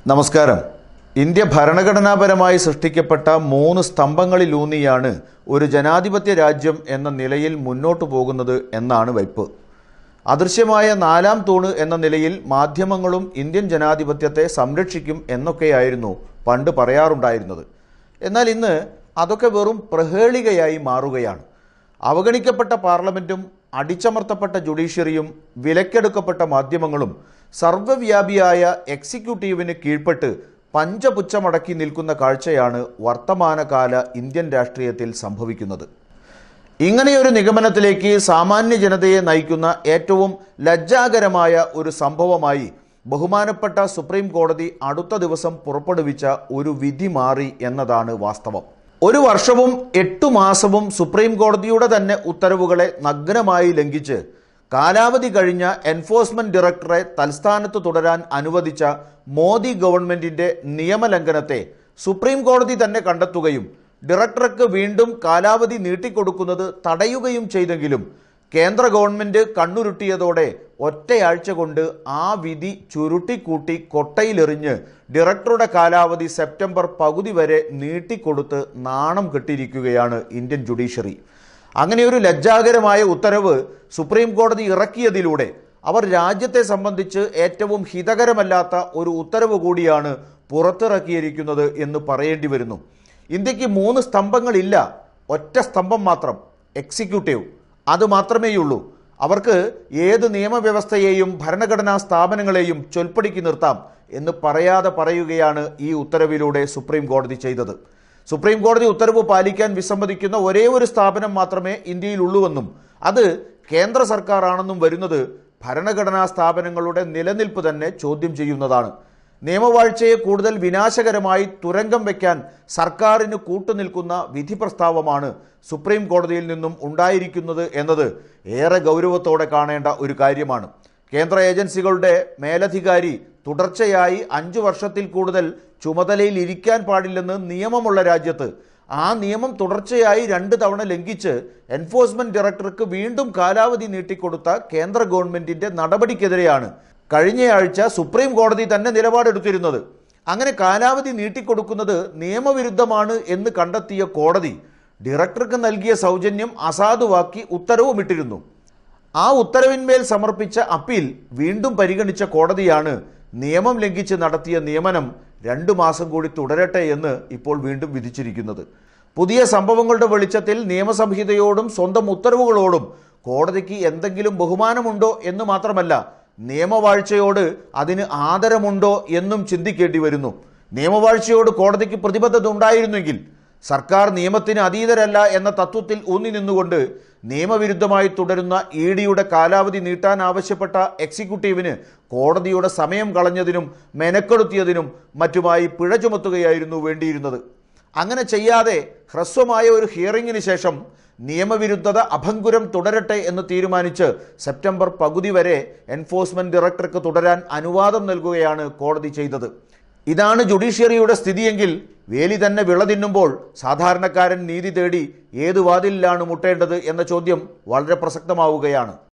നമസ്കാരം ഇന്ത്യ ഭരണഘടനാപരമായി സൃഷ്ടിക്കപ്പെട്ട മൂന്ന് സ്തംഭങ്ങളിലൂന്നിയാണ് ഒരു ജനാധിപത്യ രാജ്യം എന്ന നിലയിൽ മുന്നോട്ടു പോകുന്നത് എന്നാണ് വയ്പ് അദൃശ്യമായ നാലാം തൂണ് എന്ന നിലയിൽ മാധ്യമങ്ങളും ഇന്ത്യൻ ജനാധിപത്യത്തെ സംരക്ഷിക്കും എന്നൊക്കെയായിരുന്നു പണ്ട് പറയാറുണ്ടായിരുന്നത് എന്നാൽ ഇന്ന് അതൊക്കെ വെറും പ്രഹേളികയായി മാറുകയാണ് അവഗണിക്കപ്പെട്ട പാർലമെന്റും അടിച്ചമർത്തപ്പെട്ട ജുഡീഷ്യറിയും വിലക്കെടുക്കപ്പെട്ട മാധ്യമങ്ങളും സർവ്വവ്യാപിയായ എക്സിക്യൂട്ടീവിന് കീഴ്പ്പെട്ട് പഞ്ചപുച്ഛമടക്കി നിൽക്കുന്ന കാഴ്ചയാണ് വർത്തമാനകാല ഇന്ത്യൻ രാഷ്ട്രീയത്തിൽ സംഭവിക്കുന്നത് ഇങ്ങനെയൊരു നിഗമനത്തിലേക്ക് സാമാന്യ ജനതയെ നയിക്കുന്ന ഏറ്റവും ലജ്ജാകരമായ ഒരു സംഭവമായി ബഹുമാനപ്പെട്ട സുപ്രീം കോടതി അടുത്ത ദിവസം പുറപ്പെടുവിച്ച ഒരു വിധി മാറി എന്നതാണ് വാസ്തവം ഒരു വർഷവും എട്ടു മാസവും സുപ്രീം കോടതിയുടെ തന്നെ ഉത്തരവുകളെ നഗ്നമായി ലംഘിച്ച് കാലാവധി കഴിഞ്ഞ എൻഫോഴ്സ്മെന്റ് ഡയറക്ടറെ തൽസ്ഥാനത്ത് തുടരാൻ അനുവദിച്ച മോദി ഗവൺമെന്റിന്റെ നിയമലംഘനത്തെ സുപ്രീം കോടതി തന്നെ കണ്ടെത്തുകയും ഡയറക്ടർക്ക് വീണ്ടും കാലാവധി നീട്ടിക്കൊടുക്കുന്നത് തടയുകയും ചെയ്തെങ്കിലും കേന്ദ്ര ഗവൺമെന്റ് കണ്ണുരുട്ടിയതോടെ ഒറ്റയാഴ്ച കൊണ്ട് ആ വിധി ചുരുട്ടിക്കൂട്ടി കൊട്ടയിലെറിഞ്ഞ് ഡയറക്ടറുടെ കാലാവധി സെപ്റ്റംബർ പകുതി വരെ നീട്ടിക്കൊടുത്ത് നാണം കെട്ടിയിരിക്കുകയാണ് ഇന്ത്യൻ ജുഡീഷ്യറി അങ്ങനെ ഒരു ലജ്ജാകരമായ ഉത്തരവ് സുപ്രീം കോടതി ഇറക്കിയതിലൂടെ അവർ രാജ്യത്തെ സംബന്ധിച്ച് ഏറ്റവും ഹിതകരമല്ലാത്ത ഒരു ഉത്തരവ് കൂടിയാണ് പുറത്തിറക്കിയിരിക്കുന്നത് എന്ന് പറയേണ്ടി വരുന്നു ഇന്ത്യക്ക് മൂന്ന് സ്തംഭങ്ങളില്ല ഒറ്റ സ്തംഭം മാത്രം എക്സിക്യൂട്ടീവ് അത് മാത്രമേയുള്ളൂ അവർക്ക് ഏത് നിയമവ്യവസ്ഥയെയും ഭരണഘടനാ സ്ഥാപനങ്ങളെയും ചൊൽപ്പടിക്ക് നിർത്താം എന്ന് പറയാതെ പറയുകയാണ് ഈ ഉത്തരവിലൂടെ സുപ്രീം കോടതി ചെയ്തത് സുപ്രീം കോടതി ഉത്തരവ് പാലിക്കാൻ വിസമ്മതിക്കുന്ന ഒരേ ഒരു സ്ഥാപനം മാത്രമേ ഇന്ത്യയിലുള്ളൂവെന്നും അത് കേന്ദ്ര സർക്കാരാണെന്നും വരുന്നത് ഭരണഘടനാ സ്ഥാപനങ്ങളുടെ നിലനിൽപ്പ് തന്നെ ചോദ്യം ചെയ്യുന്നതാണ് നിയമവാഴ്ചയെ കൂടുതൽ വിനാശകരമായി തുരങ്കം വയ്ക്കാൻ സർക്കാരിന് കൂട്ടുനിൽക്കുന്ന വിധി പ്രസ്താവമാണ് സുപ്രീം കോടതിയിൽ നിന്നും ഉണ്ടായിരിക്കുന്നത് എന്നത് ഏറെ ഗൗരവത്തോടെ കാണേണ്ട ഒരു കാര്യമാണ് കേന്ദ്ര ഏജൻസികളുടെ മേലധികാരി തുടർച്ചയായി അഞ്ചു വർഷത്തിൽ കൂടുതൽ ചുമതലയിൽ ഇരിക്കാൻ പാടില്ലെന്ന് നിയമമുള്ള രാജ്യത്ത് ആ നിയമം തുടർച്ചയായി രണ്ട് തവണ ലംഘിച്ച് എൻഫോഴ്സ്മെന്റ് ഡയറക്ടർക്ക് വീണ്ടും കാലാവധി നീട്ടിക്കൊടുത്ത കേന്ദ്ര ഗവൺമെന്റിന്റെ നടപടിക്കെതിരെയാണ് കഴിഞ്ഞയാഴ്ച സുപ്രീം കോടതി തന്നെ നിലപാടെടുത്തിരുന്നത് അങ്ങനെ കാലാവധി നീട്ടിക്കൊടുക്കുന്നത് നിയമവിരുദ്ധമാണ് എന്ന് കണ്ടെത്തിയ കോടതി ഡയറക്ടർക്ക് നൽകിയ സൗജന്യം അസാധുവാക്കി ഉത്തരവുമിട്ടിരുന്നു ആ ഉത്തരവിന്മേൽ സമർപ്പിച്ച അപ്പീൽ വീണ്ടും പരിഗണിച്ച കോടതിയാണ് നിയമം ലംഘിച്ച് നടത്തിയ നിയമനം രണ്ടു മാസം കൂടി തുടരട്ടെ എന്ന് ഇപ്പോൾ വീണ്ടും വിധിച്ചിരിക്കുന്നത് പുതിയ സംഭവങ്ങളുടെ വെളിച്ചത്തിൽ നിയമസംഹിതയോടും സ്വന്തം ഉത്തരവുകളോടും കോടതിക്ക് എന്തെങ്കിലും ബഹുമാനമുണ്ടോ എന്ന് മാത്രമല്ല നിയമവാഴ്ചയോട് അതിന് ആദരമുണ്ടോ എന്നും ചിന്തിക്കേണ്ടി വരുന്നു നിയമവാഴ്ചയോട് കോടതിക്ക് പ്രതിബദ്ധത ഉണ്ടായിരുന്നെങ്കിൽ സർക്കാർ നിയമത്തിന് അതീതരല്ല എന്ന തത്വത്തിൽ ഊന്നി നിന്നുകൊണ്ട് നിയമവിരുദ്ധമായി തുടരുന്ന ഇ ഡിയുടെ കാലാവധി നീട്ടാൻ ആവശ്യപ്പെട്ട എക്സിക്യൂട്ടീവിന് കോടതിയുടെ സമയം കളഞ്ഞതിനും മെനക്കെടുത്തിയതിനും മറ്റുമായി പിഴ ചുമത്തുകയായിരുന്നു വേണ്ടിയിരുന്നത് അങ്ങനെ ചെയ്യാതെ ഹ്രസ്വമായ ഒരു ഹിയറിംഗിന് ശേഷം നിയമവിരുദ്ധത അഭംഗുരം തുടരട്ടെ എന്ന് തീരുമാനിച്ച് സെപ്റ്റംബർ പകുതി വരെ എൻഫോഴ്സ്മെന്റ് ഡയറക്ടർക്ക് തുടരാൻ അനുവാദം നൽകുകയാണ് കോടതി ചെയ്തത് ഇതാണ് ജുഡീഷ്യറിയുടെ സ്ഥിതിയെങ്കിൽ വേലി തന്നെ വിള തിന്നുമ്പോൾ സാധാരണക്കാരൻ നീതി തേടി ഏത് വാതിലിലാണ് മുട്ടേണ്ടത് എന്ന ചോദ്യം വളരെ പ്രസക്തമാവുകയാണ്